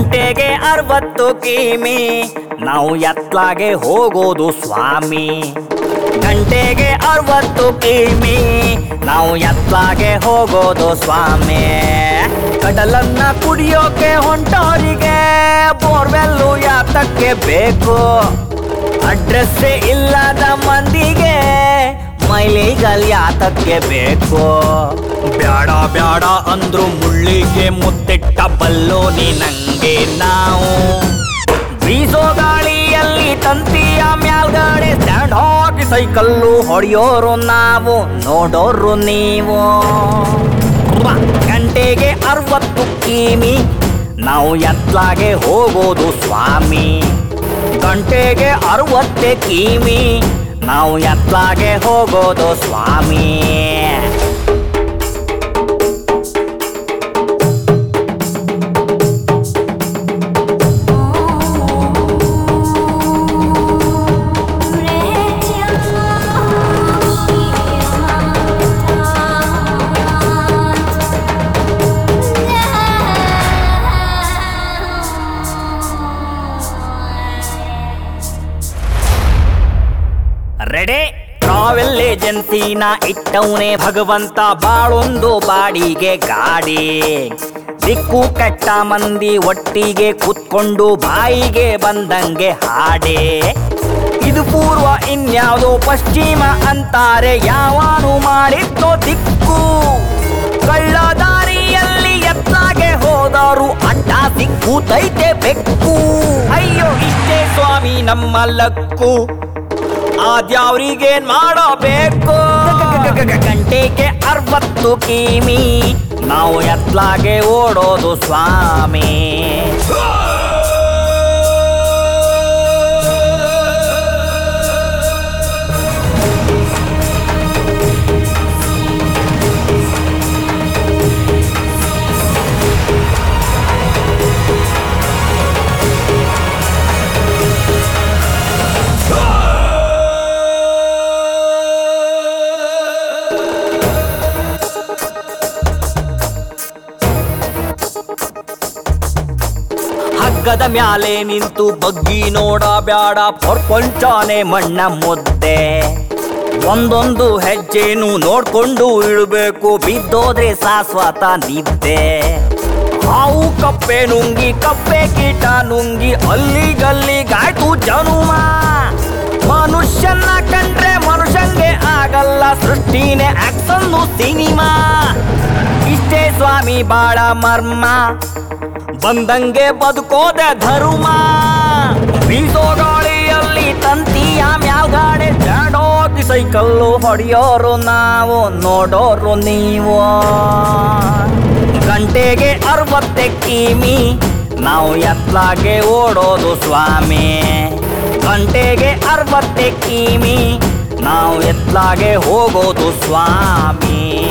ಗಂಟೆಗೆ ಅರವತ್ತು ಕಿಮಿ ನಾವು ಎತ್ಲಾಗೆ ಹೋಗೋದು ಸ್ವಾಮಿ ಗಂಟೆಗೆ ಅರವತ್ತು ಕಿಮಿ ನಾವು ಎತ್ಲಾಗೆ ಹೋಗೋದು ಸ್ವಾಮಿ ಕಡಲನ್ನ ಕುಡಿಯೋಕೆ ಹೊಂಟೋರಿಗೆ ಬೋರ್ವೆಲ್ಲು ಯಾತಕ್ಕೆ ಬೇಕು ಅಡ್ರೆಸ್ ಇಲ್ಲದ ಮಂದಿಗೆ ಮೈಲಿಗಲ್ ಯಾತಕ್ಕೆ ಬೇಕು ಬ್ಯಾಡ ಬ್ಯಾಡ ಅಂದ್ರು ಮುಳ್ಳಿಗೆ ಮುತ್ತಿಟ್ಟ ಬಲ್ಲೋನಿ ನಂಗೆ ನಾವು ಬೀಸೋ ಗಾಳಿಯಲ್ಲಿ ತಂತಿಯ ಮ್ಯಾಲ್ಗಡೆ ಸ್ಟ್ಯಾಂಡ್ ಹಾಕಿ ಸೈಕಲ್ಲು ಹೊಡೆಯೋರು ನಾವು ನೋಡೋರು ನೀವು ವಾ, ಗಂಟೆಗೆ ಅರವತ್ತು ಕಿಮಿ ನಾವು ಎತ್ಲಾಗೆ ಹೋಗೋದು ಸ್ವಾಮಿ ಗಂಟೆಗೆ ಅರವತ್ತೆ ಕಿಮಿ ನಾವು ಎತ್ಲಾಗೆ ಹೋಗೋದು ಸ್ವಾಮಿ ರೆಡೆ ಟ್ರಾವೆಲ್ ಏಜೆನ್ಸಿನ ಇಟ್ಟವನೇ ಭಗವಂತ ಬಾಳೊಂದು ಬಾಡಿಗೆ ಗಾಡಿ ದಿಕ್ಕು ಕೆಟ್ಟ ಮಂದಿ ಒಟ್ಟಿಗೆ ಕೂತ್ಕೊಂಡು ಬಾಯಿಗೆ ಬಂದಂಗೆ ಹಾಡೆ ಇದು ಪೂರ್ವ ಇನ್ಯಾವುದೋ ಪಶ್ಚಿಮ ಅಂತಾರೆ ಯಾವಾನು ಮಾಡಿದ್ದೋ ದಿಕ್ಕು ಕಳ್ಳ ದಾರಿಯಲ್ಲಿ ಎತ್ತಾಗೆ ಹೋದವರು ಅಡ್ಡ ಸಿಕ್ಕೂತೈತೆ ಬೆಕ್ಕು ಅಯ್ಯೋ ಇಷ್ಟೇ ಸ್ವಾಮಿ ನಮ್ಮ ಲಕ್ಕು ಆದ್ಯಾವ್ರಿಗೇನ್ ಮಾಡಬೇಕು ಗಂಟೆಗೆ ಅರವತ್ತು ಕಿಮಿ ನಾವು ಎತ್ಲಾಗೆ ಓಡೋದು ಸ್ವಾಮಿ ಹಗ್ಗದ ಮ್ಯಾಲೆ ನಿಂತು ಬಗ್ಗಿ ನೋಡ ಬ್ಯಾಡ ಪೊರ್ಕೊಂಚಾನೆ ಮಣ್ಣ ಮುದ್ದೆ ಒಂದೊಂದು ಹೆಜ್ಜೆನು ನೋಡ್ಕೊಂಡು ಇಳಬೇಕು ಬಿದ್ದೋದ್ರೆ ಶಾಶ್ವತ ನಿದ್ದೆ ಹಾವು ಕಪ್ಪೆ ನುಂಗಿ ಕಪ್ಪೆ ಕೀಟ ನುಂಗಿ ಅಲ್ಲಿಗಲ್ಲಿಗಾಯ್ತು ಜನುಮ ಮನುಷ್ಯನ ಕಂಡ್ರೆ ಮನುಷ್ಯಂಗೆ ಆಗಲ್ಲ ಸೃಷ್ಟಿನೇ ಆಕ್ಸನ್ನು ಸಿನಿಮಾ ಇಷ್ಟೇ ಸ್ವಾಮಿ ಬಾಳ ಮರ್ಮ ಬಂದಂಗೆ ಬದುಕೋದೆ ಧರ್ಮ ಬೀಸೋ ಗಾಳಿಯಲ್ಲಿ ತಂತಿಯ ಮ್ಯಾಲ್ಗಾಡೆ ಜಾಡೋಗಿ ಸೈಕಲ್ಲು ಹೊಡೆಯೋರು ನಾವು ನೋಡೋರು ನೀವು ಗಂಟೆಗೆ ಅರವತ್ತೆ ಕಿಮಿ ನಾವು ಎತ್ಲಾಗೆ ಓಡೋದು ಸ್ವಾಮಿ ಗಂಟೆಗೆ ಅರವತ್ತೆ ಕಿಮಿ ನಾವು ಎತ್ಲಾಗೆ ಹೋಗೋದು ಸ್ವಾಮಿ